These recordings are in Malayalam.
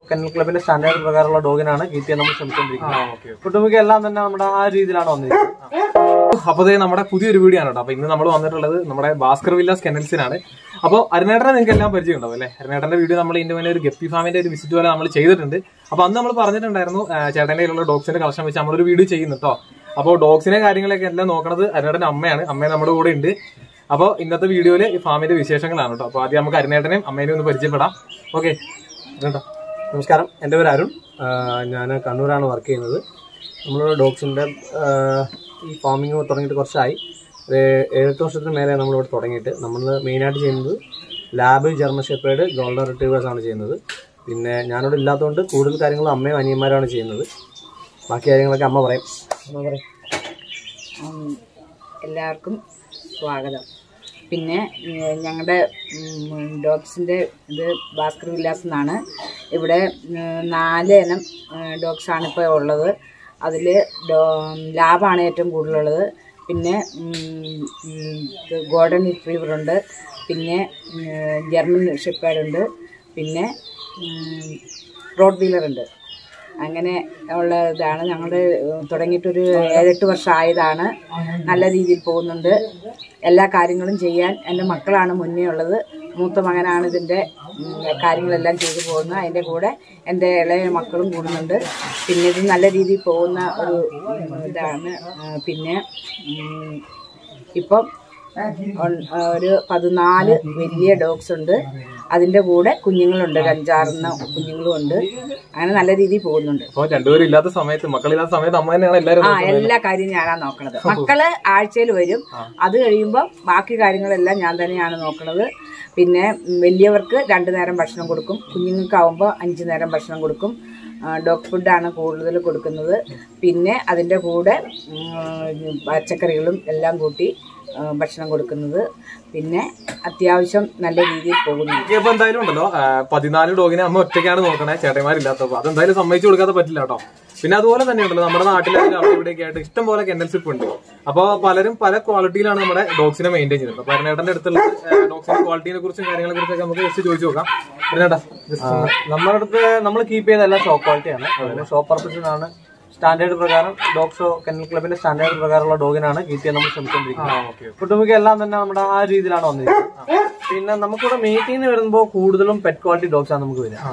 കെന്നൽ ക്ലബിന്റെ സ്റ്റാൻഡേർഡ് പ്രകാരമുള്ള ഡോഗിനാണ് കീപ്പ് ചെയ്യാൻ നമ്മൾ ശ്രമിച്ചുകൊണ്ടിരിക്കുന്നത് കുട്ടുമിക്ക എല്ലാം തന്നെ നമ്മുടെ ആ രീതിയിലാണ് വന്നിരിക്കുന്നത് അപ്പൊ ദേ നമ്മുടെ പുതിയൊരു വീഡിയോ ആണ് കേട്ടോ അപ്പൊ ഇന്ന് നമ്മൾ വന്നിട്ടുള്ളത് നമ്മുടെ ഭാസ്കർ വില്ലാസ് കെനൽസിനാണ് അപ്പോൾ അരുണേട്ടനെ നിങ്ങൾക്ക് എല്ലാം പരിചയം ഉണ്ടാവും അല്ലേ അരുണേട്ടന്റെ വീഡിയോ നമ്മൾ ഇതിന്റെ മുന്നേ ഒരു ഗപ്പി ഫാമിന്റെ ഒരു വിസിറ്റ് പോലെ നമ്മൾ ചെയ്തിട്ടുണ്ട് അപ്പൊ അന്ന് നമ്മൾ പറഞ്ഞിട്ടുണ്ടായിരുന്നു ആ, ചേട്ടന്റെ കയ്യിലുള്ള ഡോഗ്സിന്റെ കളക്ഷൻ വെച്ച് നമ്മളൊരു വീഡിയോ ചെയ്യുന്നു കേട്ടോ അപ്പോൾ ഡോഗ്സിനെ കാര്യങ്ങളൊക്കെ എല്ലാം നോക്കണത് അരുണേട്ടന്റെ അമ്മയാണ് അമ്മ നമ്മുടെ കൂടെ ഉണ്ട് അപ്പോൾ ഇന്നത്തെ വീഡിയോയിൽ ഈ ഫാമിന്റെ വിശേഷങ്ങളാണ് കേട്ടോ അപ്പൊ ആദ്യം നമുക്ക് അരുണേട്ടനെയും അമ്മേനെയും ഒന്ന് പരിചയപ്പെടാം ഓക്കെ കേട്ടോ നമസ്കാരം എൻ്റെ പേര് അരുൺ ഞാൻ കണ്ണൂരാണ് വർക്ക് ചെയ്യുന്നത് നമ്മൾ ഡോഗ്സിൻ്റെ ഈ ഫാമിംഗ് തുടങ്ങിയിട്ട് കുറച്ചായി ഒരു ഏഴെട്ട് വർഷത്തിന് മേലെ നമ്മളിവിടെ തുടങ്ങിയിട്ട് നമ്മൾ മെയിനായിട്ട് ചെയ്യുന്നത് lab German shepherd golden retrievers ആണ് ചെയ്യുന്നത് പിന്നെ ഞാനിവിടെ ഇല്ലാത്തതുകൊണ്ട് കൂടുതൽ കാര്യങ്ങൾ അമ്മയും അനിയന്മാരാണ് ചെയ്യുന്നത് ബാക്കി കാര്യങ്ങളൊക്കെ അമ്മ പറയും അമ്മ പറയും ഉം, എല്ലാവർക്കും സ്വാഗതം പിന്നെ ഞങ്ങളുടെ ഡോഗ്സിൻ്റെ ഇത് ഭാസ്കർ വില്ലാസ് എന്നാണ് ഇവിടെ ഉം, നാല് ഇനം ഡോഗ്സാണ് ഇപ്പോൾ ഉള്ളത് അതിൽ ലാബാണ് ഏറ്റവും കൂടുതലുള്ളത് പിന്നെ ഗോൾഡൻ റിട്രീവർ ഉണ്ട് പിന്നെ ഉം, ജർമ്മൻ ഷെപ്പേഡ് ഉണ്ട് പിന്നെ ഉം, റോഡ് വീലർ ഉണ്ട് അങ്ങനെ ഉള്ള ഇതാണ് ഞങ്ങളുടെ ഏഹ്, തുടങ്ങിയിട്ടൊരു ഏഴെട്ട് വർഷം ആയതാണ് നല്ല രീതിയിൽ പോകുന്നുണ്ട് എല്ലാ കാര്യങ്ങളും ചെയ്യാൻ എൻ്റെ മക്കളാണ് മുന്നേ ഉള്ളത് മൂത്ത മകനാണ് ഇതിൻ്റെ ഉം, കാര്യങ്ങളെല്ലാം ചെയ്തു പോകുന്നത് അതിൻ്റെ കൂടെ എൻ്റെ ഇളയ മക്കളും കൂടുന്നുണ്ട് പിന്നെ ഇത് നല്ല രീതിയിൽ പോകുന്ന ഒരു ഉം, ഇതാണ് ആ, പിന്നെ ഉം, ഇപ്പം ഉൺ- ഒരു പതിനാല് വലിയ ഡോഗ്സ് ഉണ്ട് അതിൻ്റെ കൂടെ കുഞ്ഞുങ്ങളുണ്ട് ഒരു അഞ്ചാറെണ്ണം കുഞ്ഞുങ്ങളും ഉണ്ട് അങ്ങനെ നല്ല രീതിയിൽ പോകുന്നുണ്ട് അപ്പോൾ രണ്ടുപേരും ഇല്ലാത്ത സമയത്ത് മക്കളില്ലാത്ത സമയത്ത് അമ്മ തന്നെയാണ് എല്ലാവരും ആ എല്ലാ കാര്യവും ഞാനാ നോക്കണത് മക്കള് ആഴ്ചയിൽ വരും അത് കഴിയുമ്പോൾ ബാക്കി കാര്യങ്ങളെല്ലാം ഞാൻ തന്നെയാണ് നോക്കണത് പിന്നെ ഉം, വലിയവർക്ക് രണ്ടു നേരം ഭക്ഷണം കൊടുക്കും കുഞ്ഞുങ്ങൾക്കാവുമ്പോൾ അഞ്ചു നേരം ഭക്ഷണം കൊടുക്കും ഡോഗ് ഫുഡാണ് കൂടുതൽ കൊടുക്കുന്നത് പിന്നെ അതിൻ്റെ കൂടെ ഉം, പച്ചക്കറികളും എല്ലാം കൂട്ടി ആ, ഭക്ഷണം കൊടുക്കുന്നത് പിന്നെ അത്യാവശ്യം നല്ല രീതിയിൽ പോകുന്നു ഇപ്പൊ എന്തായാലും ഉണ്ടല്ലോ ആ, പതിനാല് ഡോഗിനെ അമ്മ ഒറ്റയ്ക്കാണ് നോക്കണേ ചേട്ടന്മാരില്ലാത്തപ്പോ അതെന്തായാലും സമ്മതിച്ചു കൊടുക്കാതെ പറ്റില്ല കേട്ടോ പിന്നെ അതുപോലെ തന്നെ ഉണ്ടല്ലോ നമ്മുടെ നാട്ടിലായാലും അവിടെ ഇവിടെയൊക്കെ ആയിട്ട് ഇഷ്ടം പോലെ കെൻഡൽഷിപ്പ് ഉണ്ട് അപ്പൊ പലരും പല ക്വാളിറ്റിയിലാണ് നമ്മുടെ ഡോഗ്സിനെ മെയിൻറ്റെയിൻ ചെയ്യുന്നത് അപ്പൊ അരുണേട്ടന്റെ അടുത്തുള്ള ഡോഗ്സിന്റെ ക്വാളിറ്റിനെ കുറിച്ചും കാര്യങ്ങളെ കുറിച്ചൊക്കെ നമുക്ക് ജസ്റ്റ് ചോദിച്ചു നോക്കാം അരുണേട്ടാ just ഒന്ന് നമ്മുടെ അടുത്ത് നമ്മൾ കീപ്പ് ചെയ്ത എല്ലാം ഷോ ക്വാളിറ്റിയാണ് അതിന് ഷോ പർപ്പസിനാണ് സ്റ്റാൻഡേർഡ് പ്രകാരം ഡോഗ് ഷോ കെന്നൽ ക്ലബിന്റെ സ്റ്റാൻഡേർഡ് പ്രകാരമുള്ള ഡോഗിനാണ് കീപ്പ് ചെയ്യാൻ നമ്മൾ ശ്രമിച്ചുകൊണ്ടിരിക്കുന്നത് കുട്ടുമിക്ക എല്ലാം തന്നെ നമ്മുടെ ആ രീതിയിലാണ് വന്നിരിക്കുന്നത് പിന്നെ നമുക്കിവിടെ മീറ്റിംഗിന് വരുമ്പോൾ കൂടുതലും പെറ്റ് ക്വാളിറ്റി ഡോഗ്സ് ആണ് നമുക്ക് വരിക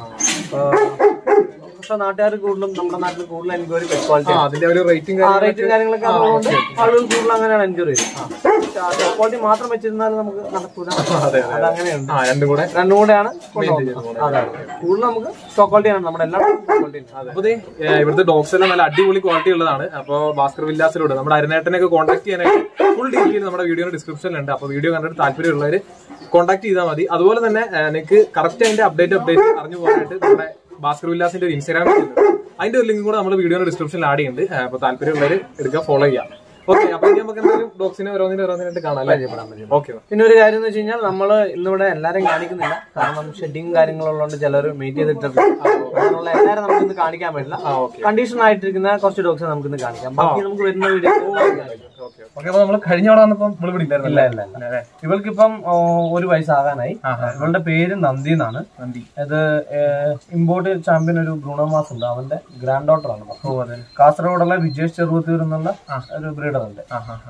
പക്ഷെ നാട്ടുകാർ കൂടുതലും നമ്മുടെ നാട്ടിൽ കൂടുതൽ എൻക്വയറി പെറ്റ് ക്വാളിറ്റി ആ, അതിന്റെ ഒരു റേറ്റിംഗ് റേറ്റും കാര്യങ്ങളൊക്കെ അതുകൊണ്ട് ആളുകൾ കൂടുതൽ അങ്ങനെയാണ് എൻക്വയറി ക്വാളിറ്റി മാത്രം വെച്ചിരുന്നാൽ നമുക്ക് നടക്കൂല അതങ്ങനെയുണ്ട് ആ രണ്ടും കൂടെ രണ്ടും കൂടെയാണ് കൊണ്ടുപോകുന്നത് അതെ കൂടുതൽ നമുക്ക് സ്റ്റോക്ക് ക്വാളിറ്റിയാണ് നമ്മുടെ എല്ലാ ക്വാളിറ്റിയും അപ്പൊ ദേ, ഏ, ഇവിടുത്തെ ഡോഗ്സ് എല്ലാം നല്ല അടിപൊളി ക്വാളിറ്റി ഉള്ളതാണ് അപ്പൊ ഭാസ്കർ വില്ലാസിലൂടെ നമ്മുടെ അരുണേട്ടനൊക്കെ കോൺടാക്ട് ചെയ്യാനായിട്ട് ഫുൾ ഡീറ്റെയിൽ നമ്മുടെ വീഡിയോയുടെ ഡിസ്ക്രിപ്ഷനിലുണ്ട് അപ്പൊ വീഡിയോ കണ്ടിട്ട് താല്പര്യമുള്ളവർ കോൺടാക്ട് ചെയ്താൽ മതി അതുപോലെ തന്നെ ഏ, നിങ്ങൾക്ക് കറക്റ്റ് അതിന്റെ അപ്ഡേറ്റ് അപ്ഡേറ്റ് അറിഞ്ഞു പോകാനായിട്ട് നമ്മുടെ ഭാസ്കർ വില്ലാസിന്റെ ഒരു ഇൻസ്റ്റാഗ്രാം അതിന്റെ ഒരു ലിങ്ക് കൂടെ നമ്മൾ വീഡിയോയുടെ ഡിസ്ക്രിപ്ഷനിൽ ആഡ് ചെയ്യുന്നുണ്ട് ഏ, അപ്പൊ താല്പര്യമുള്ളവർ എടുക്കുക ഫോളോ ചെയ്യാം ഓക്കെ അപ്പൊ ഇനി നമുക്ക് എന്തായാലും ഡോഗ്സിനെ ഓരോന്നിനും ഓരോന്നിനായിട്ട് കാണാം അല്ലേ ഓക്കെ പിന്നെ ഒരു കാര്യം എന്ന് വെച്ച് കഴിഞ്ഞാൽ നമ്മൾ ഇന്നിവിടെ എല്ലാരും കാണിക്കുന്നില്ല കാരണം ഷെഡിങ് കാര്യങ്ങളുള്ളതുകൊണ്ട് ചിലർ മീറ്റ് ചെയ്തിട്ടുണ്ട് അങ്ങനെയുള്ള എല്ലാരും നമുക്ക് ഇന്ന് കാണിക്കാൻ പറ്റില്ല കണ്ടീഷൻ ആയിട്ടിരിക്കുന്ന കുറച്ച് ഡോഗ്സ് നമുക്ക് ഇന്ന് കാണിക്കാം ബാക്കി നമുക്ക് വരുന്ന വീഡിയോ ഓക്കെ അപ്പൊ നമ്മൾ കഴിഞ്ഞ അവിടെ വന്നപ്പോ നമ്മൾ ഇവിടെ ഇല്ല ഇല്ല ഇല്ല ഇവൾക്കിപ്പം ഓ, ഒരു വയസ്സാകാനായി ഇവളുടെ പേര് നന്ദി എന്നാണ് നന്ദി ഇത് ഇമ്പോർട്ട് ചാമ്പ്യൻ ഒരു ബ്രൂണോമാസ് ഉണ്ട് അവന്റെ ഗ്രാൻഡ് ഡോട്ടർ ആണ് കാസർഗോഡുള്ള വിജേഷ് ചെറുപത്തൂർ എന്നുള്ള ഒരു ബ്രീഡർ ഉണ്ട്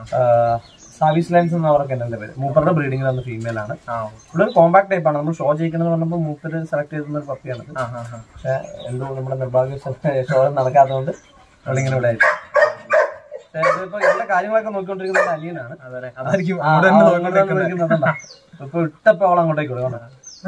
സാവിസ് ലൈൻസ് എന്ന അവർക്ക് എന്നെ പേര് മൂപ്പറുടെ ബ്രീഡിംഗ് തന്ന ഫീമെയിൽ ആണ് ഇവിടെ ഒരു കോമ്പാക്ട് ടൈപ്പ് ആണ് നമ്മൾ ഷോ ചെയ്യിക്കുന്നത് പറഞ്ഞപ്പോൾ മൂപ്പര് സെലക്ട് ചെയ്തിരുന്ന ഒരു പപ്പിയാണ് പക്ഷെ എന്തോ നമ്മുടെ നിർഭാഗ്യ ഷോ നടക്കാത്തതുകൊണ്ട് അവളിങ്ങനെ ഇവിടെ ആയിട്ട് പക്ഷേ ഇതിപ്പോ എല്ലാ കാര്യങ്ങളൊക്കെ നോക്കിക്കൊണ്ടിരിക്കുന്നത് അനിയനാണ് അതായിരിക്കും ആ, അവിടെ ആ, തന്നെ അങ്ങോട്ട് നോക്കിക്കൊണ്ടിരിക്കുന്നത്. നിൽക്കുന്നുണ്ടാ. ഇപ്പൊ ഇട്ടപ്പോ അവൾ അങ്ങോട്ടേക്ക് വിടുകയാണ്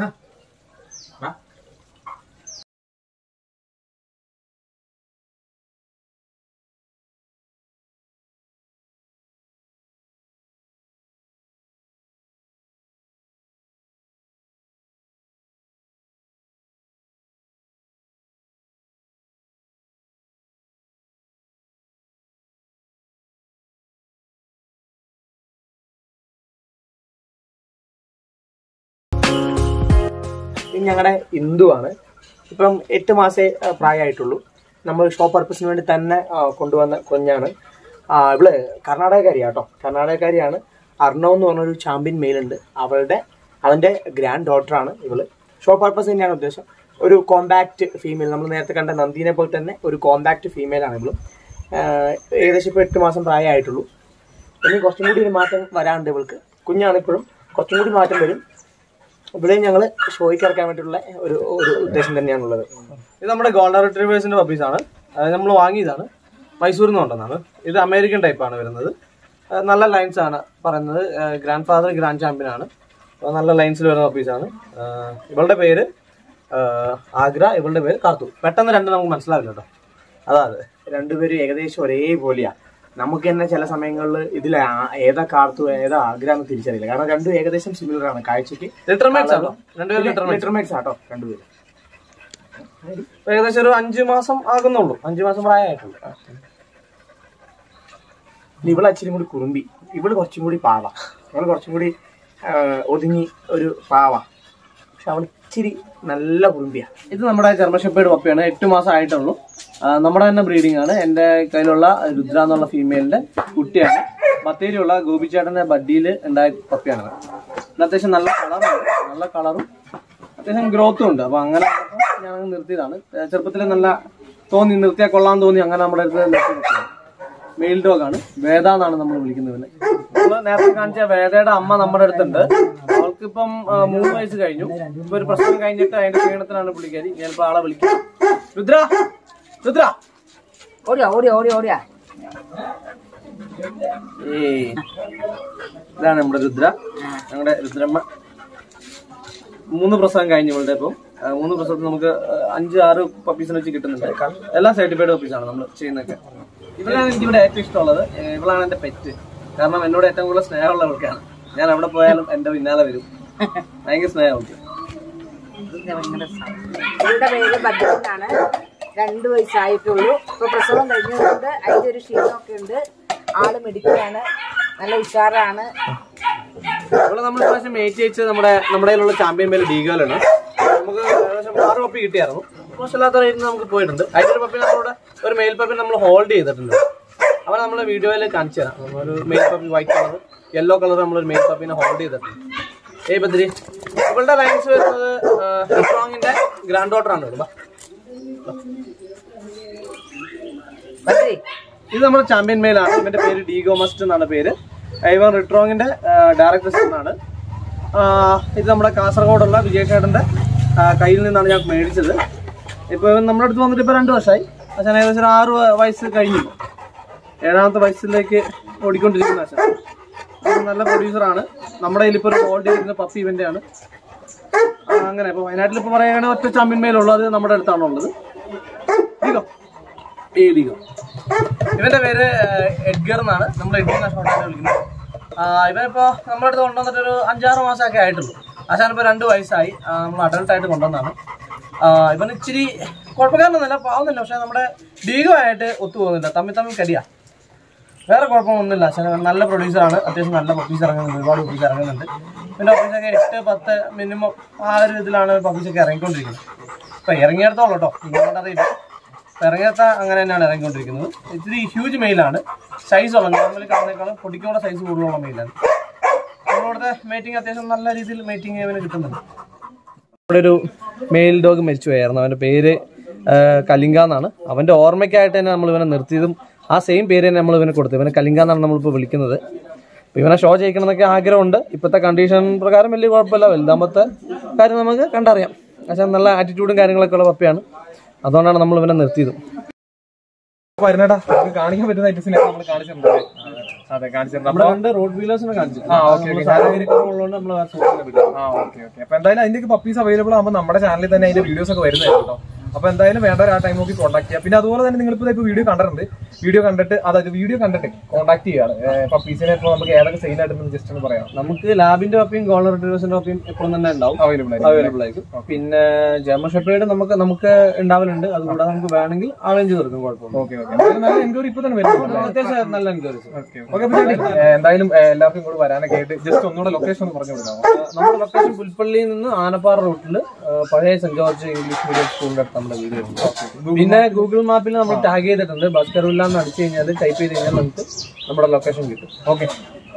ഇത് ഞങ്ങളുടെ ഇന്ദുവാണ് ഇപ്പം എട്ട് മാസേ ആ, പ്രായമായിട്ടുള്ളൂ നമ്മൾ ഷോ പർപ്പസിന് വേണ്ടി തന്നെ ആ, കൊണ്ടുവന്ന കുഞ്ഞാണ് ആ, ഇവള് കർണാടകക്കാരിയാണ് കേട്ടോ കർണാടകക്കാരിയാണ് അർണവ് എന്ന് പറഞ്ഞൊരു ചാമ്പ്യൻ മെയിൽ ഉണ്ട് അവളുടെ അവന്റെ ഗ്രാൻഡ് ഡോട്ടറാണ് ഇവള് ഷോ പർപ്പസ് തന്നെയാണ് ഉദ്ദേശം ഒരു കോമ്പാക്ട് ഫീമെയിൽ നമ്മൾ നേരത്തെ കണ്ട നന്ദീനെ പോലെ തന്നെ ഒരു കോമ്പാക്ട് ഫീമെയിൽ ആണ് ഇവളും ആഹ് ഏകദേശം ഇപ്പോൾ എട്ട് മാസം പ്രായമായിട്ടുള്ളൂ ഇനി കുറച്ചും കൂടി ഒരു മാറ്റം വരാണ്ട് ഇവൾക്ക് കുഞ്ഞാണ് ഇപ്പോഴും കുറച്ചും കൂടി മാറ്റം വരും ഇവിടെയും ഞങ്ങൾ ഷോയ്ക്ക് ഇറക്കാൻ വേണ്ടിയിട്ടുള്ള ഒരു ഒരു ഉദ്ദേശം തന്നെയാണുള്ളത് ഇത് നമ്മുടെ ഗോൾഡൻ റിട്രീവേഴ്സിന്റെ പപ്പീസ് ആണ് നമ്മൾ വാങ്ങിയതാണ് മൈസൂരിൽ നിന്ന് കൊണ്ടുവന്നാണ് ഇത് അമേരിക്കൻ ടൈപ്പ് ആണ് വരുന്നത് ആ, നല്ല ലൈൻസ് ആണ് പറയുന്നത് ഗ്രാൻഡ് ഫാദർ ഗ്രാൻഡ് ചാമ്പ്യൻ ആണ് ആ, നല്ല ലൈൻസിൽ വരുന്ന പപ്പീസ് ആണ് ആ, ഇവളുടെ പേര് ആ, ആഗ്ര ഇവളുടെ പേര് കാർത്തു പെട്ടെന്ന് രണ്ട് നമുക്ക് മനസ്സിലാവില്ല കേട്ടോ അതാ അത് രണ്ടുപേരും ഏകദേശം ഒരേപോലെയാ നമുക്ക് തന്നെ ചില സമയങ്ങളിൽ ഇതിൽ ഏതാ കാർത്തു ഏതാ ആഗ്രാന്ന് തിരിച്ചറിയില്ല കാരണം രണ്ടും ഏകദേശം സിമിലർ ആണ് കാഴ്ചക്ക് ലിറ്റർമേറ്റ്സ് ആണോ രണ്ടുപേരും ലിറ്റർ ലിറ്റർമേറ്റ്സ് ആട്ടോ രണ്ടുപേരും ഏകദേശം ഒരു അഞ്ച് മാസം ആകുന്നുള്ളൂ അഞ്ച് മാസം പ്രായമായിട്ടുണ്ട് ഇനി ഇവള് അച്ചിരി കൂടി കുറുമ്പി ഇവള് കുറച്ചും കൂടി പാവ അവള് കുറച്ചും കൂടി ആ, ഒതുങ്ങി ഒരു പാവ പക്ഷെ അവൾ ഇച്ചിരി നല്ല കുറുമ്പിയാ ഇത് നമ്മുടെ ജർമ്മൻ ഷെപ്പേർഡ് പപ്പിയാണ് എട്ട് മാസം ആയിട്ടുള്ളൂ ആ, നമ്മുടെ തന്നെ ബ്രീഡിംഗ് ആണ് എന്റെ കയ്യിലുള്ള രുദ്ര എന്നുള്ള ഫീമെയിലിന്റെ കുട്ടിയാണ് ബത്തേരിയുള്ള ഗോപിച്ചേട്ടന്റെ ബഡ്ഡിയിൽ ഉണ്ടായ പപ്പിയാണ് ഇത്. ഇത് അത്യാവശ്യം നല്ല കളറുണ്ട് നല്ല കളറും അത്യാവശ്യം ഗ്രോത്തും ഉണ്ട് അപ്പൊ അങ്ങനെ ഞാൻ നിർത്തിയതാണ് ഏ, ചെറുപ്പത്തിൽ നല്ല തോന്നി നിർത്തിയാൽ കൊള്ളാൻ തോന്നി അങ്ങനെ നമ്മുടെ അടുത്ത് നിർത്തി പപ്പിയാണ് മെയിൽ ഡോഗ് ആണ് വേദ എന്നാണ് നമ്മൾ വിളിക്കുന്നത് ഇവനെ നമ്മള് നേരത്തെ കാണിച്ച വേദയുടെ അമ്മ നമ്മുടെ അടുത്തുണ്ട് അവൾക്ക് ഇപ്പം മൂന്ന് വയസ്സ് കഴിഞ്ഞു ഇപ്പൊ ഒരു പ്രശ്നം കഴിഞ്ഞിട്ട് അതിന്റെ ക്ഷീണത്തിലാണ് പുള്ളിക്കാരി ഞാനിപ്പോ ആളെ വിളിക്കാം രുദ്ര രുദ്ര ഓടിയാ ഓടിയാ ഓടിയാ ഓടിയാ ഏയ് ഇതാണ് നമ്മുടെ രുദ്ര ഞങ്ങളുടെ രുദ്രമ്മ മൂന്ന് പ്രസവം കഴിഞ്ഞു ഇവളുടെ ഇപ്പം ആ, മൂന്ന് പ്രസവത്തിൽ നമുക്ക് ആ, അഞ്ച് ആറ് പപ്പീസിനെ വെച്ച് കിട്ടുന്നുണ്ട് എല്ലാം സർട്ടിഫൈഡ് പപ്പീസാണ് നമ്മൾ ചെയ്യുന്നതൊക്കെ ഇവളാണ് എനിക്ക് ഇവിടെ ഏറ്റവും ഇഷ്ടമുള്ളത് ഏ, ഇവളാണ് എന്റെ പെറ്റ് കാരണം എന്നോട് ഏറ്റവും കൂടുതൽ സ്നേഹമുള്ള ഇവൾക്കാണ് ഞാൻ എവിടെ പോയാലും എന്റെ പിന്നാലെ വരും ഭയങ്കര സ്നേഹം അവൾക്ക് ഇവരുടെ പേര് ഭദ്രനാണ് രണ്ട് വയസ്സായിട്ടുള്ളൂ ഇപ്പൊ പ്രസവം കഴിഞ്ഞതുകൊണ്ട് അതിന്റെ ഒരു ക്ഷീണമൊക്കെ ഉണ്ട് ആള് മിടുക്കിയാണ് നല്ല ഉഷാറാണ് ഇവിടെ നമ്മൾ ഇപ്രാവശ്യം മേറ്റ് അയച്ചത് നമ്മുടെ നമ്മുടെ കയ്യിലുള്ള ചാമ്പ്യൻ മേലെ ഡീഗോലാണ് നമുക്ക് ഏകദേശം ആറ് പപ്പി കിട്ടിയായിരുന്നു മോശമില്ലാത്ത റേറ്റിന് നമുക്ക് പോയിട്ടുണ്ട് അതിന്റെ പപ്പി നമ്മളോട് ഒരു മെയിൽ പപ്പി നമ്മൾ ഹോൾഡ് ചെയ്തിട്ടുണ്ട് അവൻ നമ്മൾ വീഡിയോയിൽ കാണിച്ചു തരാം ഒരു male puppy white colour yellow colour നമ്മളൊരു മെയിൽ പപ്പിനെ ഹോൾഡ് ചെയ്തിട്ടുണ്ട് ഏയ് ബദ്രി ഇവളുടെ ലൈൻസ് വരുന്നത് സ്ട്രോങ്ങിന്റെ ഗ്രാൻഡ് ഡോട്ടർ ആണ് ഇവിടെ ബദ്രി ഇത് നമ്മുടെ ചാമ്പ്യൻ മെയിലാണ് ഇവന്റെ പേര് ഡീഗോ മസ്റ്റ് എന്നാണ് പേര് ഇവൻ റിട്രോങ്ങിന്റെ ഡയറക്ടർ ആണ് ഇത് നമ്മുടെ കാസർഗോഡുള്ള വിജയശേഖരന്റെ ആ, കയ്യിൽ നിന്നാണ് ഞാൻ മേടിച്ചത് ഇപ്പൊ ഇവൻ നമ്മുടെ അടുത്ത് വന്നിട്ട് ഇപ്പൊ രണ്ട് വർഷമായി അച്ഛൻ ഏകദേശം ഒരു ആറ് വ- വയസ്സ് കഴിഞ്ഞു ഏഴാമത്തെ വയസ്സിലേക്ക് ഓടിക്കൊണ്ടിരിക്കുന്ന അച്ഛൻ അപ്പൊ നല്ല പ്രൊഡ്യൂസറാണ് നമ്മുടെ കയ്യിൽ ഇപ്പോൾ ഒരു ഹോൾഡ് ചെയ്തിരുന്ന പപ്പി ഇവന്റെ ആണ് ആ, അങ്ങനെ ഇപ്പൊ വയനാട്ടിൽ ഇപ്പൊ പറയുകയാണെങ്കിൽ ഒറ്റ ചാമ്പ്യൻ മേലുള്ളത് അത് നമ്മുടെ അടുത്താണ് ഉള്ളത് ഡീഗോ ഏ ഡീഗോ ഇവന്റെ പേര് ഏഹ്, എഡ്ഗർ എന്നാണ് നമ്മൾ എഡ്ഗർ ഷോർട്ടായിട്ട് വിളിക്കുന്നത് ആ, ഇവനിപ്പോ നമ്മുടെ അടുത്ത് കൊണ്ടുവന്നിട്ട് ഒരു അഞ്ചാറ് മാസമൊക്കെ ആയിട്ടുള്ളൂ ആശാനിപ്പോ രണ്ട് വയസ്സായി ആ, നമ്മൾ അഡൾട്ട് ആയിട്ട് കൊണ്ടുവന്നാണ് ഇവൻ ഇച്ചിരി കുഴപ്പക്കാരനൊന്നുമല്ല പാവുന്നില്ല പക്ഷെ നമ്മുടെ ഡീഗമായിട്ട് ഒത്തു പോകുന്നില്ല തമ്മിൽ തമ്മിൽ കടിയാ വേറെ കുഴപ്പമൊന്നുമില്ല ആശാൻ നല്ല പ്രൊഡ്യൂസറാണ് അത്യാവശ്യം നല്ല പപ്പീസ് ഇറങ്ങുന്നുണ്ട് ഒരുപാട് പപ്പീസ് ഇറങ്ങുന്നുണ്ട് പിന്നെ പപ്പീസൊക്കെ എട്ട് പത്ത് മിനിമം ആ ഒരു ഇതിലാണ് പപ്പീസൊക്കെ ഇറങ്ങിക്കൊണ്ടിരിക്കുന്നത് ഇപ്പൊ ഇറങ്ങിയിടത്തോളം കേട്ടോ നിങ്ങളോട് അറിയില്ല ഇറങ്ങിയത്ത അങ്ങനെ തന്നെയാണ് ഇറങ്ങിക്കൊണ്ടിരിക്കുന്നത് ഇത്തിരി ഹ്യൂജ് മെയിലാണ് സൈസ് ഉള്ള നോർമലി കാണുന്നേക്കാളും പൊടിക്കുള്ള സൈസ് കൂടുതലുള്ള മെയിലാണ് നമ്മളിവിടുത്തെ മേറ്റിംഗ് അത്യാവശ്യം നല്ല രീതിയിൽ മേറ്റിംഗ് ഇവന് കിട്ടുന്നുണ്ട് ഇവിടെ ഒരു മെയിൽ ഡോഗ് മരിച്ചു പോയായിരുന്നു അവന്റെ പേര് ആ, കലിംഗ എന്നാണ് അവന്റെ ഓർമ്മയ്ക്കായിട്ട് തന്നെ നമ്മൾ ഇവനെ നിർത്തിയതും ആ സെയിം പേര് തന്നെ നമ്മൾ ഇവനെ കൊടുത്തു ഇവനെ കലിംഗ എന്നാണ് നമ്മളിപ്പോൾ വിളിക്കുന്നത് അപ്പൊ ഇവനെ ഷോ ചെയ്യിക്കണം എന്നൊക്കെ ആഗ്രഹമുണ്ട് ഇപ്പോഴത്തെ കണ്ടീഷൻ പ്രകാരം വലിയ കുഴപ്പമില്ല വലുതാമത്തെ കാര്യം നമുക്ക് കണ്ടറിയാം പക്ഷേ നല്ല ആറ്റിറ്റ്യൂഡും കാര്യങ്ങളൊക്കെ ഉള്ള പപ്പിയാണ് അതുകൊണ്ടാണ് നമ്മൾ ഇവനെ നിർത്തിയതും വരുന്നേട്ടാ നമുക്ക് കാണിക്കാൻ പറ്റുന്ന ഐറ്റംസിനെ നമ്മൾ കാണിച്ചിട്ടുണ്ട് അതെ കാണിച്ചിട്ടുണ്ട് നമ്മുടെ അപ്പൊ രണ്ട് റോഡ് വീലേഴ്സിനെ കാണിച്ചു ആ, okay, okay. സാഹചര്യ കുറവുള്ളതുകൊണ്ട് നമ്മൾ ആ സുഹൃത്തിനെ വിട്ടു ആ ഓക്കെ ഓക്കെ അപ്പൊ എന്തായാലും അതിന്റെ പപ്പീസ് അവൈലബിൾ ആകുമ്പോൾ നമ്മുടെ ചാനലിൽ തന്നെ അതിന്റെ വീഡിയോസ് ഒക്കെ വരുന്നതായിരുന്നു കേട്ടോ അപ്പൊ എന്തായാലും വേണ്ട ആ ടൈം നോക്കി കോൺടാക്ട് ചെയ്യാം പിന്നെ അതുപോലെ തന്നെ നിങ്ങൾ ഇപ്പോൾ വീഡിയോ കണ്ടിട്ടുണ്ട് വീഡിയോ കണ്ടിട്ട് അതായത് വീഡിയോ കണ്ടിട്ട് കോൺടാക്ട് ചെയ്യാണ് പപ്പീസിനെ ഇപ്പോൾ നമുക്ക് ഏതൊക്കെ സെയിൽ ആയിട്ട് ജസ്റ്റ് ഒന്ന് പറയാം നമുക്ക് ലാബിന്റെ പപ്പിയും ഗോൾഡൻ റിട്രീവേഴ്സിന്റെ പപ്പിയും എപ്പോഴും തന്നെ ഉണ്ടാവും അവൈലബിൾ ആയിട്ട് അവൈലബിൾ ആയിരിക്കും പിന്നെ ജർമ്മൻ ഷെപ്പേർഡ് നമുക്ക് നമുക്ക് ഉണ്ടാവലുണ്ട് അതുകൂടാതെ നമുക്ക് വേണമെങ്കിൽ അറേഞ്ച് തീർക്കും കുഴപ്പമില്ല ഓക്കെ ഓക്കെ എന്തായാലും നല്ല എൻക്വയറി ഇപ്പൊ തന്നെ വരുന്നുണ്ട് അത്യാവശ്യം നല്ല എൻക്വയറീസ് ഓക്കെ അപ്പൊ ചേട്ടാ, ഏ, എന്തായാലും ഏ, എല്ലാവർക്കും കൂടി വരാനൊക്കെ ആയിട്ട് ജസ്റ്റ് ഒന്നുകൂടെ ലൊക്കേഷൻ ഒന്ന് പറഞ്ഞു കൊടുക്കാമോ നമ്മുടെ ലൊക്കേഷൻ പുൽപ്പള്ളിയിൽ നിന്ന് ആനപ്പാറ റൂട്ടിൽ പഴയ സെന്റ് ജോർജ് ഇംഗ്ലീഷ് മീഡിയം സ്കൂളിന്റെ അടുത്ത് നമ്മുടെ വീട് വരുന്നത് പിന്നെ ഗൂഗിൾ മാപ്പിൽ നമ്മൾ ടാഗ് ചെയ്തിട്ടുണ്ട് ബസ്കറുല്ല എന്ന് അടിച്ചു കഴിഞ്ഞാൽ ടൈപ്പ് ചെയ്ത് കഴിഞ്ഞാൽ നമുക്ക് നമ്മുടെ ലൊക്കേഷൻ കിട്ടും ഓക്കെ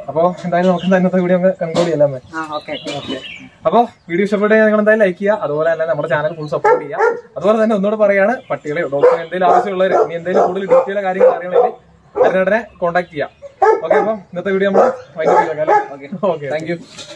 അപ്പോൾ എന്തായാലും നമുക്ക് എന്താ ഇന്നത്തെ വീഡിയോ കൺക്ലൂഡ് ചെയ്യാം അമ്മേ ആ ഓക്കെ ഓക്കെ അപ്പോൾ വീഡിയോ ഇഷ്ടപ്പെട്ട നിങ്ങൾ എന്തായാലും ലൈക്ക് ചെയ്യുക അതുപോലെ തന്നെ നമ്മുടെ ചാനൽ ഫുൾ സപ്പോർട്ട് ചെയ്യുക അതുപോലെ തന്നെ ഒന്നുകൂടെ പറയാണ് പട്ടികളെയോ ഡോഗ്സിനോ എന്തെങ്കിലും ആവശ്യമുള്ളവർ ഇനി എന്തെങ്കിലും കൂടുതൽ ഡീറ്റെയിൽ കാര്യങ്ങൾ അറിയണമെങ്കിൽ അതിനെ കോൺടാക്ട് ചെയ്യാം ഓക്കെ അപ്പം ഇന്നത്തെ വീഡിയോ നമ്മൾ വൈകിട്ട് ഓക്കെ താങ്ക് യു